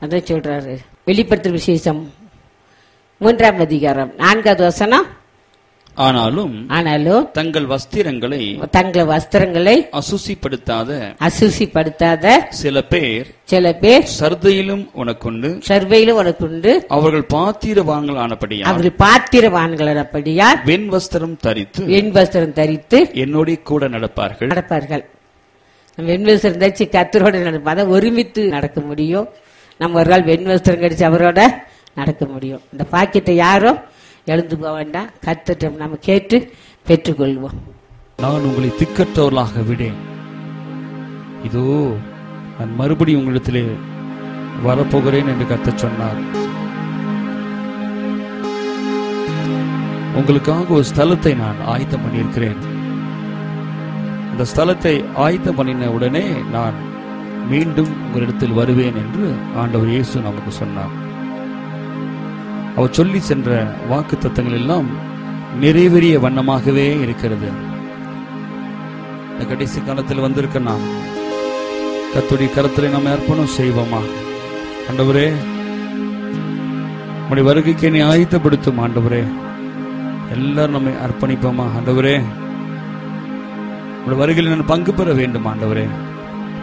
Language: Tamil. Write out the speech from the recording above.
அதான் சொல்றாரு வெளிப்படுத்துற விசேஷம் மூன்றாம் அதிகாரம் நான்காவது வசனம் ஆனாலும் ஆனாலும் தங்கள் வஸ்திரங்களை தங்கள் வஸ்திரங்களை அசுசிப்படுத்தாத அசுசிப்படுத்தாத சில பேர் சில பேர் சர்தையிலும் உனக்குண்டு சர்வையிலும் உனக்கு உண்டு அவர்கள் பாத்திரவாங்கள் ஆனபடியா அவர்கள் பாத்திரவான்களபடியா வெண் வஸ்திரம் தரித்து வெண் வஸ்திரம் தரித்து என்னோட கூட நடப்பார்கள் நடப்பார்கள் நம்ம வெண் வஸ்திரம் தரிச்சு கத்தரோட நடப்போம் அதான் ஒருமித்து நடக்க முடியும் நம்ம ஒரு நாள் வெண் வஸ்திரம் கடிச்சு அவரோட நடக்க முடியும் இந்த பாக்கெட்டை யாரும் எழுந்து போக வேண்டாம் கத்துட்டு நம்ம கேட்டு பெற்றுக்கொள்வோம் நான் உங்களை திக்கற்றவர்களாக விடேன் இதோ நான் மறுபடியும் உங்களிடத்திலே வரப்போகிறேன் என்று கர்த்தர் சொன்னார் உங்களுக்காக ஒரு ஸ்தலத்தை நான் ஆயத்தம் பண்ணியிருக்கிறேன் அந்த ஸ்தலத்தை ஆயத்தம் பண்ணின உடனே நான் மீண்டும் உங்களிடத்தில் வருவேன் என்று ஆண்டவர் இயேசு நமக்கு சொன்னார் அவர் சொல்லி சென்ற வாக்கு தத்தங்கள் எல்லாம் நிறைவேறிய வண்ணமாகவே இருக்கிறது இந்த கடைசி காலத்தில் வந்திருக்க நாம் கத்துடைய கரத்தில் நாம் அர்ப்பணம் செய்வோமா ஆண்டவரே உடைய வருகைக்கு என்னை ஆயத்தப்படுத்தும் ஆண்டவரே எல்லாரும் நம்மை அர்ப்பணிப்போமா ஆண்டவரே உடைய வருகையில் நான் பங்கு பெற வேண்டும் ஆண்டவரே